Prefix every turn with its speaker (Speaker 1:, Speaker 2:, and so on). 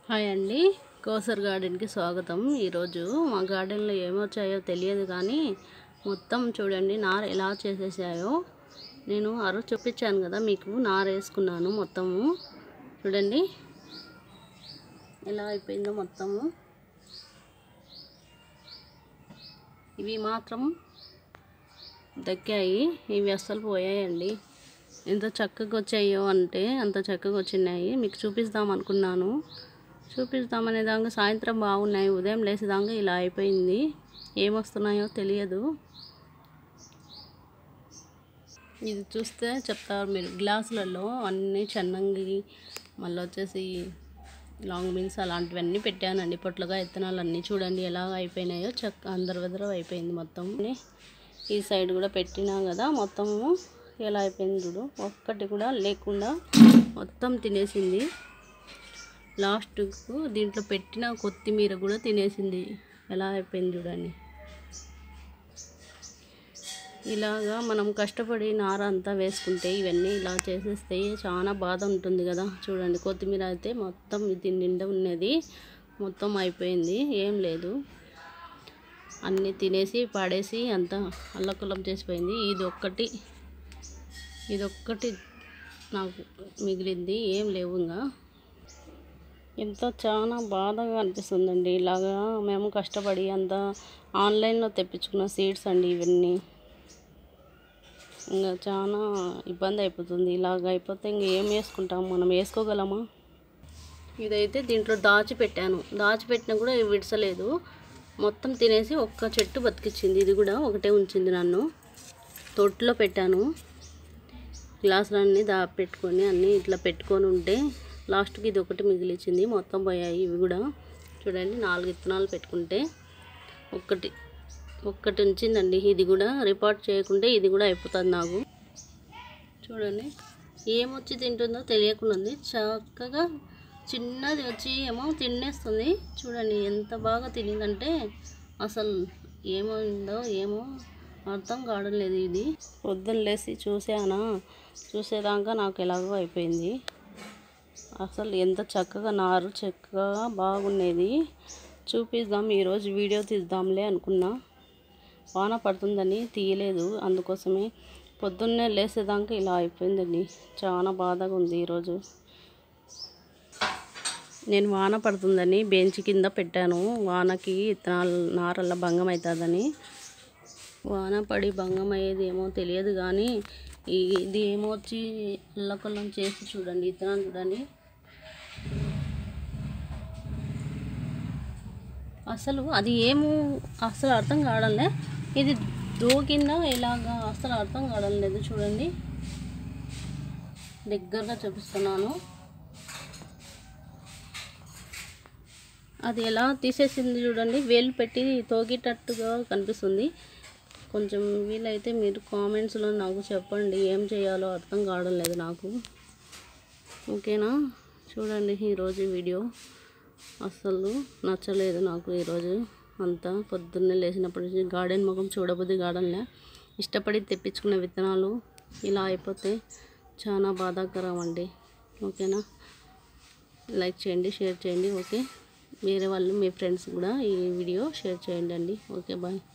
Speaker 1: hi అండి కోసర్ గార్డెన్కి స్వాగతం ఈరోజు మా గార్డెన్లో ఏమొచ్చాయో తెలియదు కానీ మొత్తం చూడండి నార ఎలా చేసేసాయో నేను ఆ రోజు చూపించాను కదా మీకు నార వేసుకున్నాను మొత్తము చూడండి ఎలా అయిపోయిందో మొత్తము ఇవి మాత్రం దక్కాయి ఇవి అస్సలు పోయాయండి ఎంత చక్కగా వచ్చాయో అంటే అంత చక్కగా వచ్చినాయి మీకు చూపిస్తాం అనుకున్నాను చూపిస్తామనే దాకా సాయంత్రం బాగున్నాయి ఉదయం లేచేదాకా ఇలా అయిపోయింది ఏమొస్తున్నాయో తెలియదు ఇది చూస్తే చెప్తారు మీరు గ్లాసులలో అన్నీ చెన్నంగి మళ్ళీ వచ్చేసి లాంగ్ బీన్స్ అలాంటివన్నీ పెట్టానండి పొట్లుగా ఇత్తనాలు అన్నీ చూడండి ఎలా అయిపోయినాయో చక్క అందరి వదర అయిపోయింది మొత్తం ఈ సైడ్ కూడా పెట్టినాం కదా మొత్తము ఎలా అయిపోయింది చూడు ఒక్కటి కూడా లేకుండా మొత్తం తినేసింది లాస్ట్కు దీంట్లో పెట్టిన కొత్తిమీర కూడా తినేసింది ఎలా అయిపోయింది చూడండి ఇలాగా మనం కష్టపడి నార అంతా వేసుకుంటే ఇవన్నీ ఇలా చేసేస్తే చాలా బాధ ఉంటుంది కదా చూడండి కొత్తిమీర అయితే మొత్తం ఇది నిండా ఉన్నది మొత్తం అయిపోయింది ఏం లేదు అన్నీ తినేసి పడేసి అంతా అల్లకుల్లం చేసిపోయింది ఇది ఒక్కటి ఇది ఒక్కటి నాకు మిగిలింది ఏం లేవు ఇంకా ఎంతో చాలా బాధగా అనిపిస్తుందండి ఇలాగా మేము కష్టపడి అంత ఆన్లైన్లో తెప్పించుకున్న సీడ్స్ అండి ఇవన్నీ ఇంకా చాలా ఇబ్బంది అయిపోతుంది ఇలాగ అయిపోతే ఇంక ఏం వేసుకుంటాం మనం వేసుకోగలమా ఇదైతే దీంట్లో దాచిపెట్టాను దాచిపెట్టినా కూడా ఇవి విడసలేదు మొత్తం తినేసి ఒక్క చెట్టు బతికిచ్చింది ఇది కూడా ఒకటే ఉంచింది నన్ను తొట్టులో పెట్టాను గ్లాసులన్నీ దా పెట్టుకొని అన్నీ ఇట్లా పెట్టుకొని ఉంటే లాస్ట్కి ఇది ఒకటి మిగిలిచ్చింది మొత్తం పోయాయి ఇవి కూడా చూడండి నాలుగు విత్తనాలు పెట్టుకుంటే ఒక్కటి ఒక్కటి ఉంచిందండి ఇది కూడా రిపోర్ట్ చేయకుంటే ఇది కూడా అయిపోతుంది నాకు చూడండి ఏమొచ్చి తింటుందో తెలియకుండా ఉంది చక్కగా చిన్నది వచ్చి ఏమో తినేస్తుంది చూడండి ఎంత బాగా తినిందంటే అసలు ఏమైందో ఏమో అర్థం కావడం లేదు ఇది పొద్దున్న లేసి చూసానా చూసేదాకా నాకు ఎలాగో అయిపోయింది అసలు ఎంత చక్కగా నారు చక్కగా బాగుండేది చూపిద్దాం ఈరోజు వీడియో తీద్దాంలే అనుకున్నా వాన పడుతుందని తీయలేదు అందుకోసమే పొద్దున్నే లేసేదాకా ఇలా అయిపోయిందండి చాలా బాధగా ఉంది ఈరోజు నేను వాన పడుతుందని బెంచ్ కింద పెట్టాను వానకి ఇత్తనాలు నారల్ల భంగం అవుతుందని వాన పడి భంగం అయ్యేది ఏమో తెలియదు కానీ ఈ- ఇది ఏమో వచ్చి అల్లకొల్లం చేసి చూడండి ఇత్తనాలు చూడండి అసలు అది ఏమో అసలు అర్థం కావడంలే ఇది దూకిందా ఇలాగా అసలు అర్థం కావడం లేదు చూడండి దగ్గరగా చూపిస్తున్నాను అది ఎలా తీసేసింది చూడండి వేలు పెట్టి తోగేటట్టుగా కనిపిస్తుంది కొంచెం వీలైతే మీరు కామెంట్స్లో నాకు చెప్పండి ఏం చేయాలో అర్థం కావడం లేదు నాకు ఓకేనా చూడండి ఈరోజు వీడియో అస్సలు నచ్చలేదు నాకు ఈరోజు అంతా పొద్దున్నే లేచినప్పటి నుంచి గార్డెన్ ముఖం చూడబుద్ది గార్డెన్లే ఇష్టపడి తెప్పించుకున్న విత్తనాలు ఇలా అయిపోతే చాలా బాధాకరం అండి ఓకేనా లైక్ చేయండి షేర్ చేయండి ఓకే వేరే వాళ్ళు మీ ఫ్రెండ్స్ కూడా ఈ వీడియో షేర్ చేయండి అండి ఓకే బాయ్